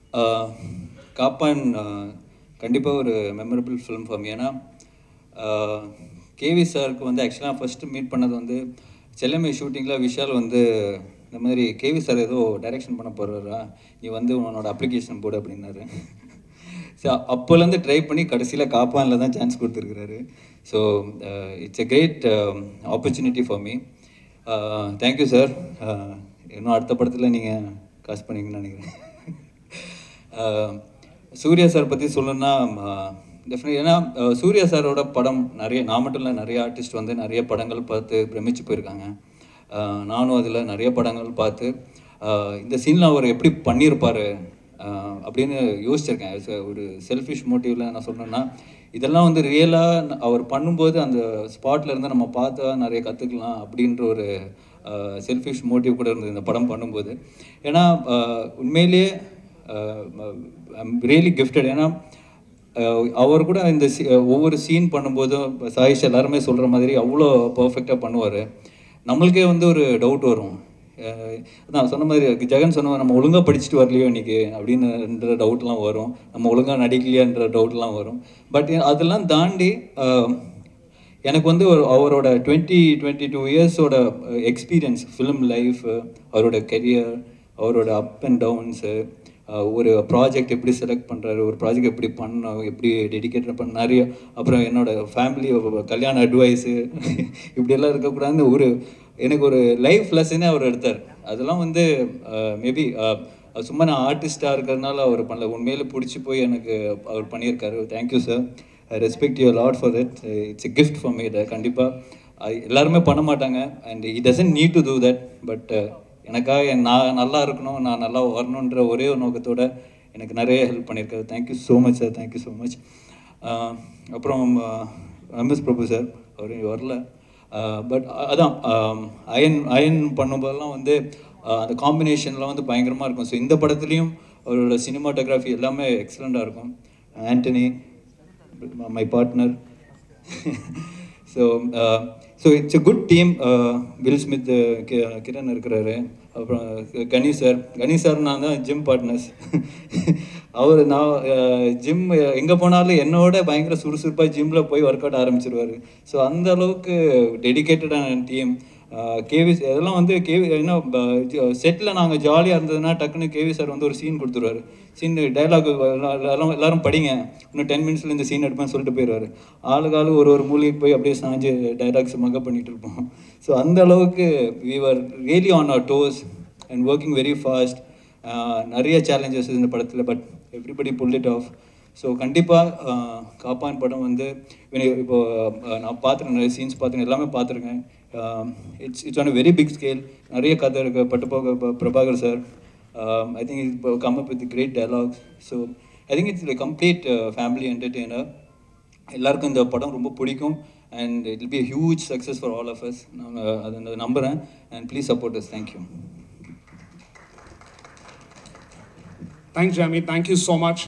காப்பான் கண்டிப்பாக ஒரு memorable film ஃபார்ம் ஏன்னா கேவி சாருக்கு வந்து ஆக்சுவலாக ஃபஸ்ட்டு மீட் பண்ணது வந்து செல்லமை ஷூட்டிங்கில் விஷால் வந்து இந்த மாதிரி கேவி சார் ஏதோ டைரெக்ஷன் பண்ண போகிறாரா நீ வந்து உன்னோட அப்ளிகேஷன் போடு அப்படின்னாரு ஸோ அப்போலேருந்து ட்ரை பண்ணி கடைசியில் காப்பானில் தான் சான்ஸ் கொடுத்துருக்குறாரு so it's a great opportunity for me thank you sir இன்னும் அடுத்த படத்தில் நீங்கள் காசு பண்ணீங்கன்னு நினைக்கிறேன் அஹ், சூர்யா சார் பற்றி சொல்லணும்னா டெஃபினட் ஏன்னா அஹ், சூர்யா சாரோட படம் நிறைய நான் மட்டும் இல்லை நிறைய ஆர்டிஸ்ட் வந்து நிறைய படங்கள் பார்த்து பிரமிச்சு போயிருக்காங்க அஹ், நானும் அதில் நிறைய படங்கள் பார்த்து அஹ், இந்த சீனில் அவர் எப்படி பண்ணியிருப்பார் அப்படின்னு யோசிச்சிருக்கேன் As a ஒரு செல்ஃபிஷ் மோட்டிவில் நான் சொல்லணும்னா இதெல்லாம் வந்து ரியலாக அவர் பண்ணும்போது அந்த ஸ்பாட்ல இருந்து நம்ம பார்த்தா நிறைய கற்றுக்கலாம் அப்படின்ற ஒரு செல்ஃபிஷ் மோட்டிவ் கூட இருந்தது இந்த படம் பண்ணும்போது ஏன்னா அஹ், உண்மையிலேயே ஐம் ரியலி கிஃப்டட் ஏன்னா அஹ், அவர் கூட இந்த சி- ஒவ்வொரு சீன் பண்ணும்போதும் இப்ப சாயிஷ் எல்லாருமே சொல்கிற மாதிரி அவ்வளோ பர்ஃபெக்டாக பண்ணுவார் நம்மளுக்கே வந்து ஒரு டவுட் வரும் அஹ், அதான் சொன்ன மாதிரி ஜெகன் சொன்ன மாதிரி நம்ம ஒழுங்காக படிச்சுட்டு வரலையோ இன்னைக்கு அப்படின்ற டவுட்லாம் வரும் நம்ம ஒழுங்காக நடிக்கலையான்ற டவுட்லாம் வரும் பட் அதெல்லாம் தாண்டி அஹ், எனக்கு வந்து ஒரு அவரோட டுவெண்ட்டி டுவெண்ட்டி டூ இயர்ஸோட எக்ஸ்பீரியன்ஸ் ஃபிலிம் லைஃப் அவரோட கெரியர் அவரோட அப் அண்ட் டவுன்ஸு ஒரு ப்ராஜெக்ட் எப்படி செலக்ட் பண்ணுறாரு ஒரு ப்ராஜெக்ட் எப்படி பண்ணணும் எப்படி டெடிகேட் பண்ண நிறைய அப்புறம் என்னோட ஃபேமிலி கல்யாண அட்வைஸு இப்படியெல்லாம் இருக்கக்கூடாதுன்னு ஒரு எனக்கு ஒரு லைஃப் லெசனே அவர் எடுத்தார் அதெல்லாம் வந்து மேபி சும்மா நான் ஆர்டிஸ்டாக இருக்கிறதுனால அவர் பண்ணல உண்மையில பிடிச்சி போய் எனக்கு அவர் பண்ணியிருக்காரு thank you sir I respect you lot for that it's a gift for me கண்டிப்பாக எல்லாருமே பண்ண மாட்டாங்க and he doesn't need to do that but எனக்காக என் நான் நல்லா இருக்கணும் நான் நல்லா வரணுன்ற ஒரே ஒரு நோக்கத்தோட எனக்கு நிறைய ஹெல்ப் பண்ணியிருக்காரு thank you so much sir thank you so much அப்புறம் எம்எஸ் பிரபு சார் அவர் வரல பட் அதான் அயன் அயன் பண்ணும்போதெல்லாம் வந்து ஆஹ் அந்த காம்பினேஷன்லாம் வந்து பயங்கரமாக இருக்கும் ஸோ இந்த படத்துலேயும் அவரோட சினிமாட்டோகிராஃபி எல்லாமே எக்ஸலண்ட்டாக இருக்கும் Antony my partner so so it's a good team Will Smith Kiran இருக்கிறாரு அப்புறம் கணி சார் கணி சார் நான் தான் ஜிம் பார்ட்னர்ஸ் அவர் நான் ஜிம் எங்கே போனாலும் என்னோட பயங்கர சுறுசுறுப்பாக ஜிம்மில் போய் ஒர்க் அவுட் ஆரம்பிச்சிருவாரு ஸோ அந்த அளவுக்கு டெடிக்கேட்டடான டீம் கேவி இதெல்லாம் வந்து கேவி என்ன செட்டில் நாங்கள் ஜாலியாக இருந்ததுன்னா டக்குன்னு கேவி சார் வந்து ஒரு சீன் கொடுத்துருவாரு சீன் டைலாக் எல்லாரும் எல்லாரும் படிங்க இன்னும் டென் மினிட்ஸில் இந்த சீன் எடுப்பேன்னு சொல்லிட்டு போயிடுவாரு ஆளுக்கு ஆளு ஒரு ஒரு மூலிகைக்கு போய் அப்படியே சாஞ்சு டைலாக்ஸ் மக பண்ணிட்டு இருப்போம் ஸோ அந்த அளவுக்கு we were really on our toes and working very fast நிறைய சேலஞ்சஸ் இந்த படத்தில் but everybody pull it off so கண்டிப்பாக காப்பான் படம் வந்து when- இப்போ அஹ், நான் பார்த்துருக்கேன் நிறைய சீன்ஸ் பார்த்துருக்கேன் எல்லாமே பார்த்துருக்கேன் it's it's on very big scale நிறைய கதை இருக்கு பட்டுப்போக ப- பிரபாகர் சார் ஐ திங்க் இப்போ come up with great dialogues so I think it's complete family entertainer எல்லாருக்கும் இந்த படம் ரொம்ப பிடிக்கும் and it will be huge success for all of us நான் அதை நம்புகிறேன் அண்ட் please support us thank you Thanks, Jamie. Thank you so much.